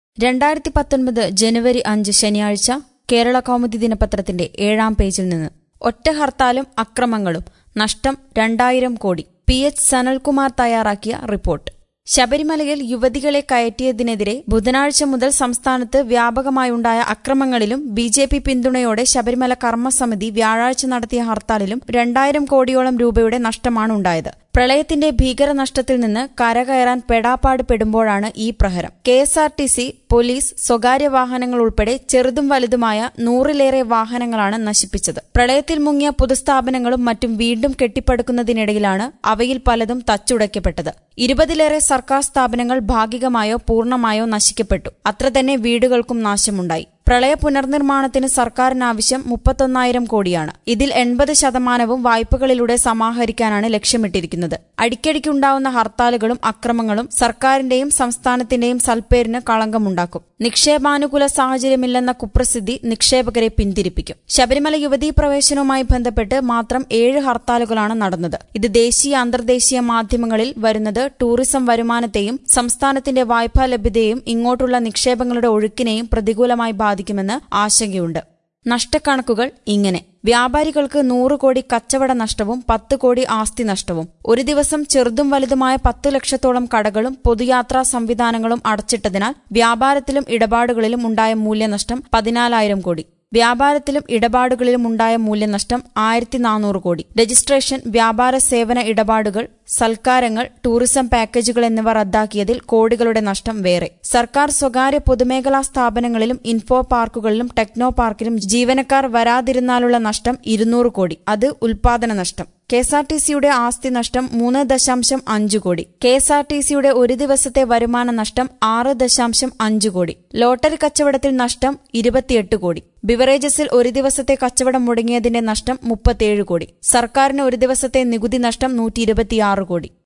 രണ്ടായിരത്തി പത്തൊൻപത് ജനുവരി അഞ്ച് ശനിയാഴ്ച കേരള കൗമുദി ദിനപത്രത്തിന്റെ ഏഴാം പേജിൽ നിന്ന് ഒറ്റ ഹർത്താലും അക്രമങ്ങളും നഷ്ടം രണ്ടായിരം കോടി പി എച്ച് സനൽകുമാർ തയ്യാറാക്കിയ റിപ്പോർട്ട് ശബരിമലയിൽ യുവതികളെ കയറ്റിയതിനെതിരെ ബുധനാഴ്ച മുതൽ സംസ്ഥാനത്ത് വ്യാപകമായുണ്ടായ അക്രമങ്ങളിലും ബി ജെ പി പിന്തുണയോടെ ശബരിമല കർമ്മസമിതി വ്യാഴാഴ്ച നടത്തിയ ഹർത്താലിലും രണ്ടായിരം കോടിയോളം രൂപയുടെ നഷ്ടമാണ് ഉണ്ടായത് പ്രളയത്തിന്റെ ഭീകരനഷ്ടത്തിൽ നിന്ന് കരകയറാൻ പെടാപ്പാട് പെടുമ്പോഴാണ് ഈ പ്രഹരം K S R T C police സ്വകാര്യ വാഹനങ്ങൾ ഉൾപ്പെടെ ചെറുതും വലുതുമായ നൂറിലേറെ വാഹനങ്ങളാണ് നശിപ്പിച്ചത് പ്രളയത്തിൽ മുങ്ങിയ പൊതുസ്ഥാപനങ്ങളും മറ്റും വീണ്ടും കെട്ടിപ്പടുക്കുന്നതിനിടയിലാണ് അവയിൽ പലതും തച്ചുടയ്ക്കപ്പെട്ടത് ഇരുപതിലേറെ സർക്കാർ സ്ഥാപനങ്ങൾ ഭാഗികമായോ പൂർണ്ണമായോ നശിക്കപ്പെട്ടു അത്ര തന്നെ വീടുകൾക്കും നാശമുണ്ടായി പ്രളയ പുനർനിർമ്മാണത്തിന് സർക്കാരിനാവശ്യം മുപ്പത്തൊന്നായിരം കോടിയാണ് ഇതിൽ എൺപത് ശതമാനവും വായ്പകളിലൂടെ സമാഹരിക്കാനാണ് ലക്ഷ്യമിട്ടിരിക്കുന്നത് അടിക്കടിക്കുണ്ടാവുന്ന ഹർത്താലുകളും അക്രമങ്ങളും സർക്കാരിന്റെയും സംസ്ഥാനത്തിന്റെയും സൽപ്പേരിന് കളങ്കമുണ്ടാക്കും നിക്ഷേപാനുകൂല സാഹചര്യമില്ലെന്ന കുപ്രസിദ്ധി നിക്ഷേപകരെ പിന്തിരിപ്പിക്കും ശബരിമല യുവതീ പ്രവേശനവുമായി ബന്ധപ്പെട്ട് മാത്രം ഏഴ് ഹർത്താലുകളാണ് നടന്നത് ഇത് ദേശീയ അന്തർദേശീയ മാധ്യമങ്ങളിൽ വരുന്നത് ടൂറിസം വരുമാനത്തെയും സംസ്ഥാനത്തിന്റെ വായ്പാ ലഭ്യതയെയും ഇങ്ങോട്ടുള്ള നിക്ഷേപങ്ങളുടെ ഒഴുക്കിനെയും പ്രതികൂലമായി ബാധിക്കുമെന്ന് ആശങ്കയുണ്ട് നഷ്ടക്കണക്കുകൾ ഇങ്ങനെ വ്യാപാരികൾക്ക് നൂറ് കോടി കച്ചവട നഷ്ടവും പത്ത് കോടി ആസ്തി നഷ്ടവും ഒരു ദിവസം ചെറുതും വലുതുമായ പത്തു ലക്ഷത്തോളം കടകളും പൊതുയാത്രാ സംവിധാനങ്ങളും അടച്ചിട്ടതിനാൽ വ്യാപാരത്തിലും ഇടപാടുകളിലും ഉണ്ടായ മൂല്യനഷ്ടം പതിനാലായിരം കോടി വ്യാപാരത്തിലും ഇടപാടുകളിലും ഉണ്ടായ മൂല്യനഷ്ടം ആയിരത്തി നാനൂറ് കോടി രജിസ്ട്രേഷൻ വ്യാപാര സേവന ഇടപാടുകൾ സൽക്കാരങ്ങൾ ടൂറിസം പാക്കേജുകൾ എന്നിവ റദ്ദാക്കിയതിൽ കോടികളുടെ നഷ്ടം വേറെ സർക്കാർ സ്വകാര്യ പൊതുമേഖലാ സ്ഥാപനങ്ങളിലും ഇൻഫോ പാർക്കുകളിലും ടെക്നോ പാർക്കിലും ജീവനക്കാർ വരാതിരുന്നാലുള്ള നഷ്ടം ഇരുന്നൂറ് കോടി അത് ഉൽപാദന നഷ്ടം കെ എസ് ആർ ടി സിയുടെ ആസ്തി നഷ്ടം മൂന്ന് ദശാംശം അഞ്ച് കോടി കെ എസ് ആർ ടി സിയുടെ ഒരു ദിവസത്തെ വരുമാന നഷ്ടം ആറ് ദശാംശം അഞ്ച് കോടി ലോട്ടറി കച്ചവടത്തിൽ നഷ്ടം ഇരുപത്തിയെട്ട് കോടി ബിവറേജസിൽ ഒരു ദിവസത്തെ കച്ചവടം മുടങ്ങിയതിന്റെ നഷ്ടം മുപ്പത്തിയേഴ് കോടി സർക്കാരിന് ഒരു ദിവസത്തെ നികുതി നഷ്ടം നൂറ്റി ഇരുപത്തിയാറ് കോടി